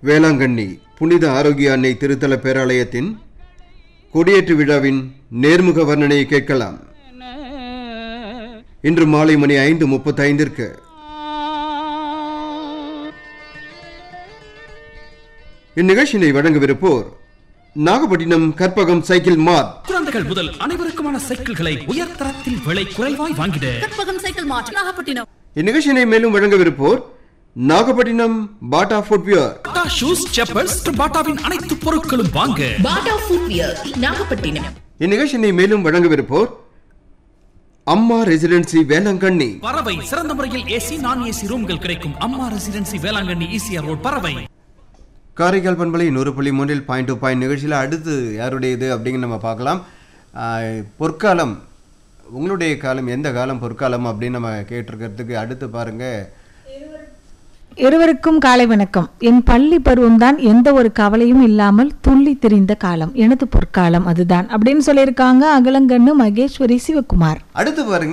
வேளாங்கண்ணி புனித ஆரோக்கிய அன்னை திருத்தல பேராலயத்தின் கொடியேற்று விழாவின் நேர்முக வர்ணனையை கேட்கலாம் இன்று மாலை மணி ஐந்து முப்பத்தைந்திற்கு இந்நிகழ்ச்சியினை வழங்கவிருப்போர் நாகப்பட்டினம் கற்பகம் சைக்கிள் மார்ட் குழந்தைகள் முதல் அனைவருக்குமான சைக்கிள்களை உயர்தரத்தில் விலை குறைவாய் வாங்கிட கற்பகம் சைக்கிள் மார்ட் நாகப்பட்டினம் இந்நிகழ்ச்சியினை மேலும் வழங்கவிருப்போர் நாகப்பட்டினம் பாட்டா ஃபுட்வியர் பாட்டா ஷூஸ் செப்பல்ஸ் பாட்டாவின் அனைத்து பொருட்களும் வாங்க பாட்டா ஃபுட்வியர் நாகப்பட்டினம் இந்நிகழ்ச்சியினை மேலும் வழங்கவிருப்போர் அம்மா ரெசிடென்சி வேளாங்கண்ணி பறவை சிறந்த முறையில் ஏசி நான் ஏசி ரூம்கள் கிடைக்கும் அம்மா ரெசிடென்சி வேளாங்கண்ணி ஈசிஆர் ரோட் பறவை காரைக்கால் பண்பலை நூறு புள்ளி மூன்றில் பாயிண்ட் டு பாயிண்ட் நிகழ்ச்சியில் அடுத்து யாருடையது அப்படிங்க நம்ம பார்க்கலாம் ஆஹ், பொற்காலம் உங்களுடைய காலம் எந்த காலம் பொற்காலம் அப்படின்னு நம்ம கேட்டிருக்கிறதுக்கு அடுத்து பாருங்க இருவருக்கும் காலை வணக்கம் என் பள்ளி பருவம்தான் எந்த ஒரு கவலையும் இல்லாமல் துள்ளி திரிந்த காலம் எனது பொற்காலம் அதுதான் அப்படின்னு சொல்லியிருக்காங்க அகலங்கண்ணு மகேஸ்வரி சிவகுமார் அடுத்து பாருங்க